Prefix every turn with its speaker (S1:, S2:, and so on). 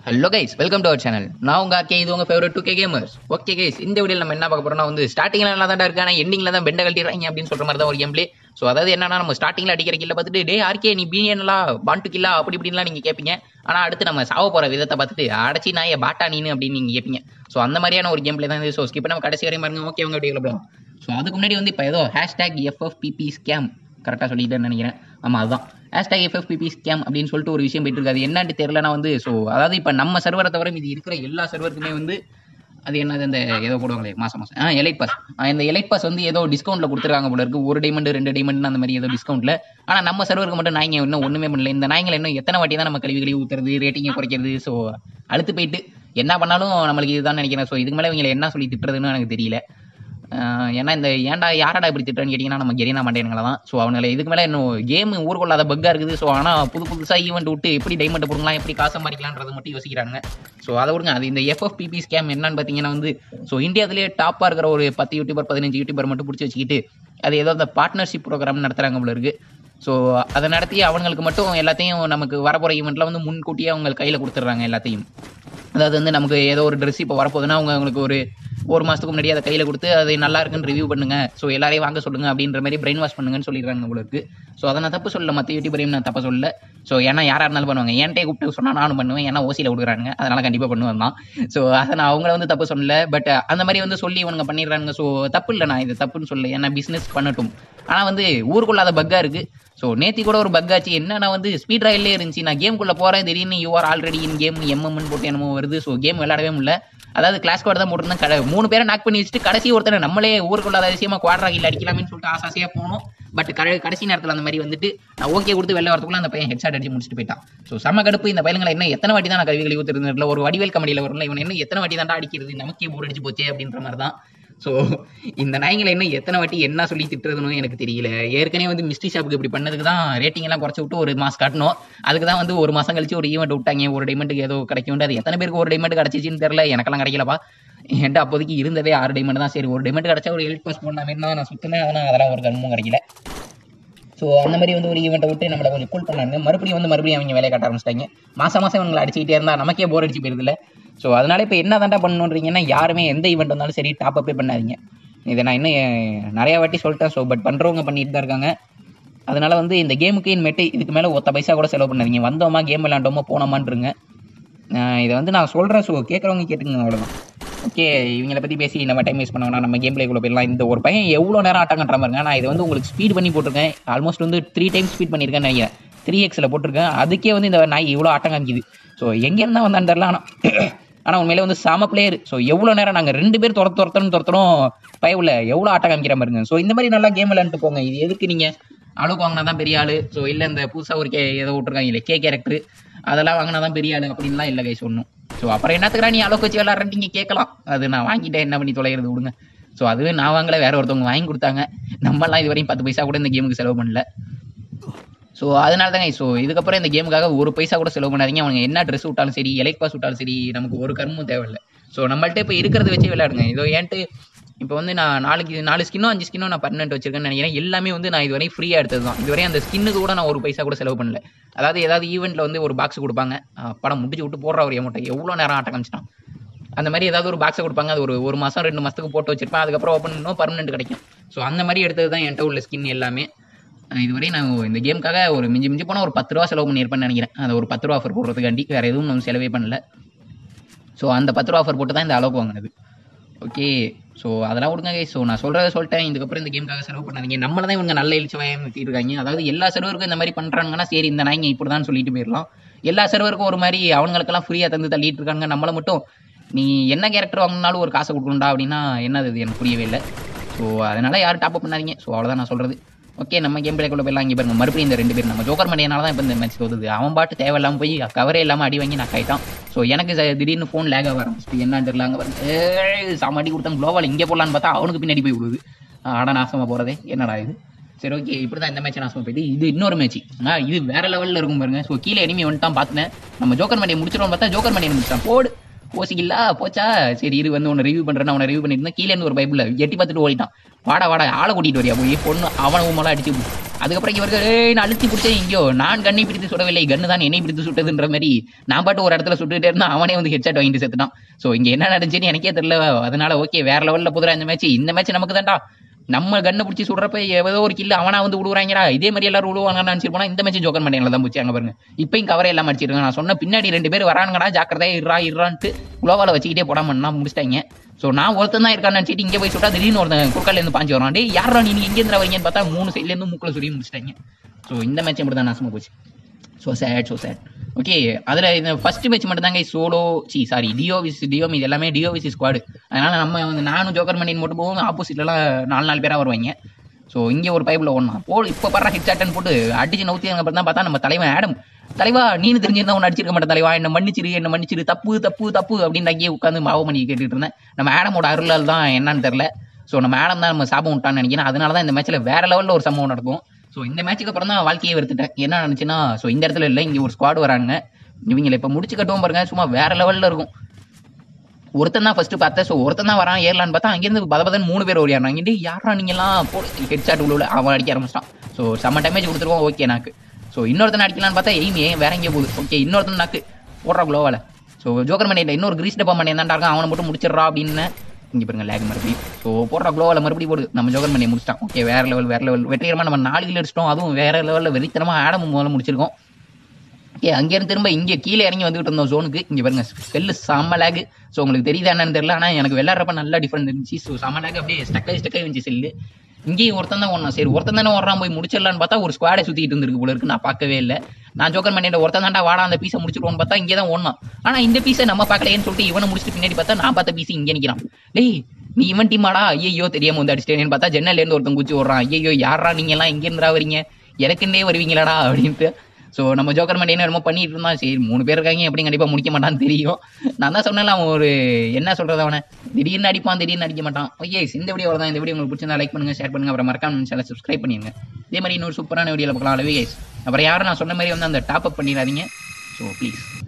S1: hello guys welcome to our channel நான் உங்க okay இது உங்க favourite two K gamers okay guys இந்த வீடியோ நம்ம என்ன பார்க்க போறோம்னா வந்து ஸ்டார்டிங்ல நல்லா தான் இருக்கு ஆனால் எண்டிங்ல தான் பெண்டை கட்டிடுறாங்க அப்படின்னு சொல்ற மாதிரி தான் ஒரு கேம் பிளே ஸோ அதாவது என்னன்னா நம்ம ஸ்டார்டிங்ல அடிக்கிற கில்ல பார்த்துட்டு டே ஆர்கே நீ பீனியன்லாம் பாண்டு கில்லா அப்படி இப்படின்லாம் நீங்க கேட்பீங்க ஆனா அடுத்து நம்ம சாவ போற விதத்தை பார்த்துட்டு அடைச்சி நான் பாட்டா நீனு அப்படின்னு நீங்க கேட்பீங்க ஸோ அந்த மாதிரியான ஒரு கேம் பிளே தான் இது ஸோ ஸ்கிப் நம்ம கடைசி வரையும் பாருங்க ஓகே உங்க வீடியோ போகலாம் ஸோ அதுக்கு முன்னாடி வந்து இப்போ ஏதோ ஹேஷ்டேக் எஃப்எஃபிபி ஸ்கேம் கரெக்டாக சொல்லிட்டேன்னு நினைக்கிறேன் ஆமாம் அதுதான் ஹேஷ்டாக் எஃப்எஃபிபி ஸ்கேம் அப்படின்னு சொல்லிட்டு ஒரு விஷயம் போயிட்டு இருக்கு அது என்னன்னு தெரியலனா வந்து ஸோ அதாவது இப்போ நம்ம சர்வரை தவிர இது இருக்கிற எல்லா சர்வருக்குமே வந்து அது என்னது அந்த ஏதோ போடுவாங்களே மாசம் மாசம் ஆ எலைட் பாஸ் இந்த எலைட் பாஸ் வந்து ஏதோ டிஸ்கவுண்ட்ல கொடுத்துருக்காங்க போல இருக்கு ஒரு டைமண்ட் ரெண்டு டைமண்ட் அந்த மாதிரி ஏதோ டிஸ்கவுண்ட்ல ஆனா நம்ம சர்வருக்கு மட்டும் நாய்ங்க இன்னும் ஒண்ணுமே பண்ணல இந்த நாய்ங்களை இன்னும் எத்தனை வாட்டி தான் நம்ம கழுவி கழுவி ஊத்துறது ரேட்டிங்கை குறைக்கிறது ஸோ அழுத்து போயிட்டு என்ன பண்ணாலும் நம்மளுக்கு இதுதான் நினைக்கிறேன் ஸோ இதுக்கு மேலே இவங்களை என்ன சொல்லி திட்டுறதுன்னு எனக்கு தெரியல ஆஹ் ஏன்னா இந்த ஏன்டா யாரடா இப்படி திட்டுறேன்னு கேட்டிங்கன்னா நம்ம கெரினா மண்டேனுங்கள தான் ஸோ அவங்களை இதுக்கு மேலே இன்னும் கேம் ஊருக்குள்ளாத பக்கா இருக்குது ஸோ ஆனால் புது புதுசாக ஈவெண்ட் விட்டு எப்படி டைமண்ட் போடுங்களாம் எப்படி காசை மாறிக்கலான்றதை மட்டும் யோசிக்கிறாங்க ஸோ அதை விடுங்க அது இந்த எஃப்எஃபிபி ஸ்கேம் என்னன்னு பார்த்தீங்கன்னா வந்து ஸோ இந்தியாவிலேயே டாப்பாக இருக்கிற ஒரு பத்து யூடியூபர் பதினஞ்சு யூடியூபர் மட்டும் பிடிச்சி வச்சுக்கிட்டு அது ஏதோ அந்த பார்ட்னர்ஷிப் ப்ரோக்ராம் நடத்துகிறாங்க போல இருக்கு ஸோ அதை நடத்தி அவங்களுக்கு மட்டும் எல்லாத்தையும் நமக்கு வரப்போகிற ஈவெண்ட்டில் வந்து முன்கூட்டியே அவங்க கையில் கொடுத்துட்றாங்க எல்லாத்தையும் அதாவது வந்து நமக்கு ஏதோ ஒரு ட்ரெஸ் இப்போ வரப்போகுதுன்னா அவங்க அவங்களுக்கு ஒரு ஒரு மாதத்துக்கு முன்னாடி அதை கையில் கொடுத்து அது நல்லா இருக்குன்னு ரிவ்யூ பண்ணுங்க ஸோ எல்லாரையும் வாங்க சொல்லுங்க அப்படின்ற மாதிரி பிரெயின் வாஷ் பண்ணுங்கன்னு சொல்லிடுறாங்க உங்களுக்கு ஸோ அதை நான் தப்பு சொல்லல மற்ற யூடியூபரையும் நான் தப்பு சொல்லல ஸோ ஏன்னா யாராக இருந்தாலும் பண்ணுவாங்க என்கிட்டே கூப்பிட்டு சொன்னால் நானும் பண்ணுவேன் ஏன்னா ஓசியில் கொடுக்குறாங்க அதனால கண்டிப்பாக பண்ணுவேன் தான் ஸோ அதை நான் அவங்கள வந்து தப்பு சொல்லல பட் அந்த மாதிரி வந்து சொல்லி இவனுங்க பண்ணிடுறாங்க ஸோ தப்பு இல்லை நான் இது தப்புன்னு சொல்லல ஏன்னா பிஸ்னஸ் பண்ணட்டும் ஆனால் வந்து ஊருக்குள்ளாத பக்கா இருக்கு ஸோ நேத்தி கூட ஒரு பக் ஆச்சு என்னன்னா வந்து ஸ்பீட் ராயிலே இருந்துச்சு நான் கேம்குள்ளே போகிறேன் திடீர்னு you are already in game எம்எம்னு போட்டு என்னமோ வருது ஸோ கேம் விளையாடவே முடியல அதாவது கிளாஸ் கோட் தான் போட்டிருந்தேன் கடை மூணு பேரை நாக் பண்ணி வச்சுட்டு கடைசி ஒருத்தர் நம்மளே ஊருக்குள்ளாத விஷயமா குவாட்ரா கில் அடிக்கலாம்னு சொல்லிட்டு ஆசாசியாக போனோம் பட் கடை கடைசி நேரத்தில் அந்த மாதிரி வந்துட்டு நான் ஓகே கொடுத்து வெளில வரதுக்குள்ள அந்த பையன் ஹெட்ஷாட் அடிச்சு முடிச்சுட்டு போயிட்டான் ஸோ செம்ம கடுப்பு இந்த பையன்களை என்ன எத்தனை வாட்டி தான் நான் கல்வி கழிவு ஊத்துறதுல ஒரு வடிவேல் கமெடியில் வரும்ல இவன் என்ன எத்தனை வாட்டி தான் அடிக்கிறது நமக்கே போர் அடிச்சு போச்சே அப்படின்ற மாதிரி தான் ஸோ இந்த நாய்ங்களை என்ன எத்தனை வாட்டி என்ன சொல்லி திட்டுறதுன்னு எனக்கு தெரியல ஏற்கனவே வந்து மிஸ்ட்ரி ஷாப்புக்கு இப்படி பண்ணதுக்கு தான் ரேட்டிங் எல்லாம் குறைச்சி விட்டு ஒரு மாசம் காட்டணும் அதுக்கு தான் வந்து ஒரு மாசம் கழிச்சு ஒரு ஈவெண்ட் விட்டாங்க ஒரு டைமண்டுக்கு ஏதோ கிடைக்கும் அது எத்தனை பேருக்கு ஒரு டைமண்ட் கிடைச்சிச்சின்னு தெரியல எனக்கெல்லாம் கிடைக்கலப்பா என்கிட்ட அப்போதைக்கு இருந்ததே ஆறு டைமண்ட் தான் சரி ஒரு டைமண்ட் கிடைச்சா ஒரு எயிட் பாஸ் போடலாமே தான் நான் சுத்தினேன் ஆனால் அதெல்லாம் ஒரு கண்மும் கிடைக்கல ஸோ அந்த மாதிரி வந்து ஒரு ஈவெண்ட்டை விட்டு நம்மளை கொஞ்சம் கூல் பண்ணாங்க மறுபடியும் வந்து மறுபடியும் அவங்க வேலையை காட்ட ஆரம்பிச்சிட்டாங்க மாசம் மாசம் இவங்களை அடிச்சுக்கிட்டே இருந்தால் நமக்கே போர் அடிச்சு போயிருதுல ஸோ அதனால இப்போ என்ன தாண்டா பண்ணணுன்றீங்கன்னா யாருமே எந்த ஈவெண்ட் வந்தாலும் சரி டாப் அப்பே பண்ணாதீங்க இதை நான் இன்னும் நிறைய வாட்டி சொல்லிட்டேன் ஸோ பட் பண்ணுறவங்க பண்ணிட்டு தான் இருக்காங்க அதனால வந்து இந்த கேமுக்கு இனிமேட்டு இதுக்கு மேலே ஒத்த பைசா கூட செலவு பண்ணாதீங்க வந்தோமா கேம் விளாண்டோமா போனோமான்றங்க இதை வந்து நான் சொல்கிறேன் ஸோ கேட்குறவங்க கேட்டுங்க அவ்வளோதான் ஓகே இவங்களை பற்றி பேசி நம்ம டைம் வேஸ்ட் பண்ண வேணாம் நம்ம கேம் பிளேக்குள்ள போயிடலாம் இந்த ஒரு பையன் எவ்வளோ நேரம் ஆட்டம் கட்டுற பாருங்க நான் இதை வந்து உங்களுக்கு ஸ்பீட் பண்ணி போட்டிருக்கேன் ஆல்மோஸ்ட் வந்து த்ரீ டைம்ஸ் ஸ்பீட் பண்ணியிருக்கேன் நினைக்கிறேன் த்ரீ எக்ஸில் போட்டிருக்கேன் அதுக்கே வந்து இந்த நாய் இவ்வளோ ஆட்டம் காமிக்குது ஸோ எங்கேருந்து தான் வந்தான்னு தெரில ஆனால் ஆனால் உண்மையிலே வந்து செம பிளேயர் ஸோ எவ்வளோ நேரம் நாங்கள் ரெண்டு பேர் துரத்து துரத்தணும் துரத்தணும் பயவுல எவ்வளோ ஆட்டம் காமிக்கிற பாருங்க ஸோ இந்த மாதிரி நல்லா கேம் விளையாண்டு போங்க இது எதுக்கு நீங்கள் அளவுக்கு வாங்கினா தான் பெரிய ஆளு ஸோ இல்லை இந்த புதுசாக ஒரு கே ஏதோ விட்ருக்காங்க இல்லை கே கேரக்டர் அதெல்லாம் வாங்கினா தான் பெரிய ஆளு அப்படின்லாம் இல்லை கைஸ் ஒன்றும் ஸோ அப்புறம் என்னத்துக்குறா நீ அளவுக்கு வச்சு விளாட்றேன் நீங்கள் கேட்கலாம் அது நான் வாங்கிட்டேன் என்ன பண்ணி தொலைகிறது விடுங்க ஸோ அதுவே நான் வாங்கல வேற ஒருத்தவங்க வாங்கி கொடுத்தாங்க நம்மலாம் இது வரையும் பத்து பைசா கூட இந்த கேமுக்கு செலவு பண்ணல ஸோ அதனால தாங்க ஸோ இதுக்கப்புறம் இந்த கேமுக்காக ஒரு பைசா கூட செலவு பண்ணாதீங்க அவங்க என்ன ட்ரெஸ் விட்டாலும் சரி எலைட் பாஸ் விட்டாலும் சரி நமக்கு ஒரு கர்மும் தேவையில்லை ஸோ நம்மள்ட்ட இப்போ இருக்கிறத வச்சு விளையாடுங்க இதோ ஏன்ட்டு இப்போ வந்து நான் நாளைக்கு நாலு ஸ்கின்னோ அஞ்சு ஸ்கின்னோ நான் பன்னெண்டு வச்சிருக்கேன்னு நினைக்கிறேன் எல்லாமே வந்து நான் இதுவரை ஃப்ரீயாக எடுத்தது தான் இதுவரை அந்த ஸ்கின்னுக்கு கூட நான் ஒரு பைசா கூட செலவு பண்ணல அதாவது ஏதாவது ஈவெண்ட்டில் வந்து ஒரு பாக்ஸ் கொடுப்பாங்க அஹ் படம் முடிச்சு விட்டு போடுற ஒரு அமௌண்ட்டை எவ்வளோ நேரம் ஆட்டம் காமிச்சிட்டான் அந்த மாதிரி ஏதாவது ஒரு பாக்ஸை கொடுப்பாங்க அது ஒரு ஒரு மாதம் ரெண்டு மாதத்துக்கு போட்டு வச்சிருப்பேன் அதுக்கப்புறம் ஓப்பன் பண்ணணும் பர்மனெண்ட் கிடைக்கும் ஸோ அந்த மாதிரி எடுத்தது தான் என்கிட்ட உள்ள ஸ்கின் எல்லாமே அஹ் இதுவரை நான் இந்த கேமுக்காக ஒரு மிஞ்சி மிஞ்சி போனால் ஒரு பத்து ரூபா செலவு பண்ணியிருப்பேன்னு நினைக்கிறேன் அந்த ஒரு பத்து ரூபா ஆஃபர் போடுறதுக்காண்டி வேறு எதுவும் நம்ம செலவே பண்ணல ஸோ அந்த பத்து ரூபா ஆஃபர் போட்டு தான் இந்த அளவுக்கு வாங்கினது ஓகே ஸோ அதெல்லாம் விடுங்க ஸோ நான் சொல்கிறத சொல்லிட்டேன் இதுக்கப்புறம் இந்த கேமுக்காக செலவு பண்ணாதீங்க நம்மள தான் இவங்க நல்ல எழுச்சி வாயம் இருக்காங்க அதாவது எல்லா சர்வருக்கும் இந்த மாதிரி பண்ணுறாங்கன்னா சரி இந்த நாய்ங்க இப்படி தான் சொல்லிட்டு போயிடலாம் எல்லா சர்வருக்கும் ஒரு மாதிரி அவங்களுக்கெல்லாம் ஃப்ரீயாக தந்து தள்ளிட்டு இருக்காங்க நம்மளை மட்டும் நீ என்ன கேரக்டர் வாங்கினாலும் ஒரு காசை கொடுக்கணும்டா அப்படின்னா என்னது இது எனக்கு புரியவே இல்லை ஸோ அதனால யாரும் டாப் அப் பண்ணாதீங்க ஸோ அவ்வளோதான் நான் சொல்கிறது ஓகே நம்ம கேம் பிளேக்குள்ள போயிடலாம் இங்கே பாருங்க மறுபடியும் இந்த ரெண்டு பேர் நம்ம ஜோக்கர் மணியனால தான் இப்போ இந்த மேட்ச் தோதுது அவன் பாட்டு தேவையில்லாமல் போய் கவரே இல்லாமல் அடி வாங்கி நான் கைட்டான் ஸோ எனக்கு ச- திடீர்னு ஃபோன் லேக் ஆக ஆரம்பிச்சிட்டு என்னன்னு தெரியல அங்கே பாருங்க ஏய், சாம அடி கொடுத்தாங்க குளோவால் இங்கே போடலான்னு பார்த்தா அவனுக்கு பின்னாடி போய் விடுது ஆட நாசமாக போகிறதே என்னடா இது சரி ஓகே இப்படி தான் இந்த மேட்ச் நாசமாக போயிட்டு இது இன்னொரு மேட்ச் ஆ இது வேற லெவலில் இருக்கும் பாருங்க ஸோ கீழே எனிமி வந்துட்டான் பார்த்தேன் நம்ம ஜோக்கர் மணியை முடிச்சிடும் பார்த்தா ஜோக்கர் மணியை முடிச்சிட்டான் போடு ஓசிக்கில்லா போச்சா சரி இது வந்து உன்னை ரிவ்யூ பண்ணுறேன் அவனை ரிவ்யூ பண்ணியிருந்தேன் கீழே இருந்து ஒரு பைபிள் எட்டி பார்த்துட்டு ஓடிட்டான் வாடா வாடா ஆளை கூட்டிட்டு வரியா போய் பொண்ணு அவனை உமெல்லாம் அடிச்சு அதுக்கப்புறம் இவருக்கு "ஏய், நான் அழுத்தி பிடிச்சேன் எங்கேயோ நான் கண்ணை பிடித்து சுடவில்லை கண்ணு தான் என்னை பிடித்து சுட்டதுன்ற மாதிரி நான் பாட்டு ஒரு இடத்துல சுட்டுட்டே இருந்தா அவனே வந்து ஹெட்செட் வாங்கிட்டு செத்துட்டான் ஸோ இங்க என்ன நடந்துச்சுன்னு எனக்கே தெரியல அதனால ஓகே வேற லெவல்ல புதுரா இந்த மேட்ச் இந்த மேட்ச் நமக்கு தான்டா நம்ம கண்ணை பிடிச்சி சுடுறப்ப ஏதோ ஒரு கில்ல அவனா வந்து விடுவாங்கடா இதே மாதிரி எல்லாரும் விடுவாங்கன்னு நினைச்சிட்டு போனா இந்த மேட்ச் ஜோக்கர் மண்டியில தான் போச்சு அங்க பாருங்க இப்பயும் கவரை எல்லாம் அடிச்சிருக்காங்க நான் சொன்ன பின்னாடி ரெண்டு பேர் வரானுங்கடா ஜாக்கிரதையா இருறா இருறான்ட்டு குளோவால வச்சுக்கிட்டே போடாம முடிச்சிட்டாங்க ஸோ நான் ஒருத்தன் தான் இருக்கான்னு நினச்சிட்டு இங்கே போய் சுட்டா திடீர்னு ஒருத்தன் குறுக்கால இருந்து பாஞ்சு வரான் டேய் யாரா நீ எங்க இருந்து வரீங்கன்னு பார்த்தா மூணு சைட்ல இருந்து மூக்குல சுடி முடிச்சிட்டாங்க ஸோ இந்த மேட்ச் இப்படி தான் நாசமா போச்சு so sad so sad okay அதில் இந்த ஃபர்ஸ்ட் மேட்ச் மட்டும் தாங்க சோலோ சி சாரி டியோ விஸ் டியோ இது எல்லாமே டியோ விஸ் ஸ்குவாடு அதனால நம்ம வந்து நானும் ஜோக்கர் மணின்னு மட்டும் போவோம் ஆப்போசிட்லலாம் நாலு நாலு பேராக வருவாங்க ஸோ இங்கே ஒரு பைப்பில் ஒன்றா போ இப்போ படுற ஹிட் சாட்டன் போட்டு அடிச்சு நவுத்தி அங்கே தான் பார்த்தா நம்ம தலைவன் ஆடம் தலைவா நீனு தெரிஞ்சிருந்தா ஒன்று அடிச்சிருக்க மாட்டேன் தலைவா என்ன மன்னிச்சிரு என்ன மன்னிச்சிரு தப்பு தப்பு தப்பு அப்படின்னு அங்கேயே உட்காந்து மாவு பண்ணி கேட்டுட்டு இருந்தேன் நம்ம ஆடமோட அருளால் தான் என்னன்னு தெரில ஸோ நம்ம ஆடம் தான் நம்ம சாபம் விட்டான்னு நினைக்கிறேன் அதனால தான் இந்த மேட்ச்சில் வேற லெவலில் ஒரு சம்பவம் நடக்கும் ஸோ இந்த மேட்ச்சுக்கு அப்புறம் தான் வாழ்க்கையை வெறுத்துட்டேன் என்ன நினச்சுன்னா ஸோ இந்த இடத்துல இல்லை இங்கே ஒரு ஸ்குவாட் வராங்க இவங்களை இப்போ முடிச்சு கட்டுவோம் பாருங்க சும்மா வேற லெவலில் இருக்கும் ஒருத்தன் தான் ஃபர்ஸ்ட் பார்த்தேன் ஸோ ஒருத்தன் தான் வரான் ஏறலான்னு பார்த்தா அங்கேருந்து பத பதன்னு மூணு பேர் ஓடியாங்க இங்கே யாரா நீங்களாம் போ ஹெட் ஷாட் உள்ள அவன் அடிக்க ஆரம்பிச்சிட்டான் ஸோ செம்ம டேமேஜ் கொடுத்துருவோம் ஓகே நாக்கு ஸோ இன்னொருத்தன் அடிக்கலான்னு பார்த்தா எய்ம் ஏன் வேற எங்கேயோ போகுது ஓகே இன்னொருத்தன் நாக்கு போடுறா குளோவால ஸோ ஜோக்கர் மணியில் இன்னொரு கிரீஸ் டப்பா மணி தான் இருக்கான் அவனை மட்டும் முடிச்சிடுறா அப்படின்னு இங்கே பாருங்க லேக் மறுபடியும் ஸோ போடுற குளோவில் மறுபடியும் போடுது நம்ம ஜோக்கர் மணியை முடிச்சிட்டான் ஓகே வேற லெவல் வேற லெவல் வெற்றிகரமாக நம்ம நாலு கிலோ அடிச்சிட்டோம் அதுவும் வேற லெவலில் வெறித்தனமாக ஆடம் முதல்ல முடிச்சிருக்கோம் ஓகே அங்கேருந்து திரும்ப இங்கே கீழே இறங்கி வந்துகிட்டு இருந்தோம் ஜோனுக்கு இங்கே பாருங்க ஸ்பெல்லு செம்ம லேக் ஸோ உங்களுக்கு தெரியுதா என்னன்னு தெரியல ஆனால் எனக்கு விளையாடுறப்ப நல்லா டிஃப்ரெண்ட் இருந்துச்சு ஸோ செம்ம லேக் அப்படியே ஸ்டக்காகி ஸ்டக்காகி இருந்துச்சு செல்லு இங்கேயும் ஒருத்தன் தான் ஒன்றா சரி ஒருத்தன் தானே ஓடுறான் போய் முடிச்சிடலான்னு பார்த்தா ஒரு ஸ்குவாடை சுற்றிட்டு இருந்திருக்கு போல இருக்கு நான் பார்க்கவே இல்லை நான் ஜோக்கர் பண்ணிட்டு ஒருத்தன் தாண்டா வாடா அந்த பீஸை முடிச்சிருவோன்னு பார்த்தா இங்கே தான் ஒன்றா ஆனால் இந்த பீஸை நம்ம பார்க்கலையேன்னு சொல்லிட்டு இவனை முடிச்சுட்டு பின்னாடி பார்த்தா நான் பார்த்த பீஸ் இங்கே நிற்கிறான் டேய் நீ இவன் டீமாடா ஐயோ தெரியாம வந்து அடிச்சிட்டேன்னு பார்த்தா ஜன்னல்ல இருந்து ஒருத்தன் குச்சி ஓடுறான் ஐயோ யாரா நீங்க எல்லாம் எங்க இருந்துடா வரீங்க எனக்குன்னே வருவீங்களாடா அப்படின்ட்டு ஸோ நம்ம ஜோக்கர் மண்டி என்ன பண்ணிட்டு இருந்தான் சரி மூணு பேர் இருக்காங்க எப்படி கண்டிப்பா முடிக்க மாட்டான்னு தெரியும் நான் தான் சொன்னேன் அவன் ஒரு என்ன சொல்றது அவனை திடீர்னு அடிப்பான் திடீர்னு அடிக்க மாட்டான் ஓகே இந்த வீடியோ தான் இந்த வீடியோ உங்களுக்கு பிடிச்சிருந்தா லைக் பண்ணுங்க ஷேர் பண்ணுங்க அப்புறம் மறக்காம சேனல் சப்ஸ்கிரைப் பண்ணிடுங்க இதே மாதிரி இன்னொரு சூப்பரான வீடியோவில் பார்க்கலாம் அளவே அப்புறம் யாரும் நான் சொன்ன மாதிரி வந்து அந்த டாப் அப் பண்ணிடாதீங்க ஸோ ப்ளீஸ்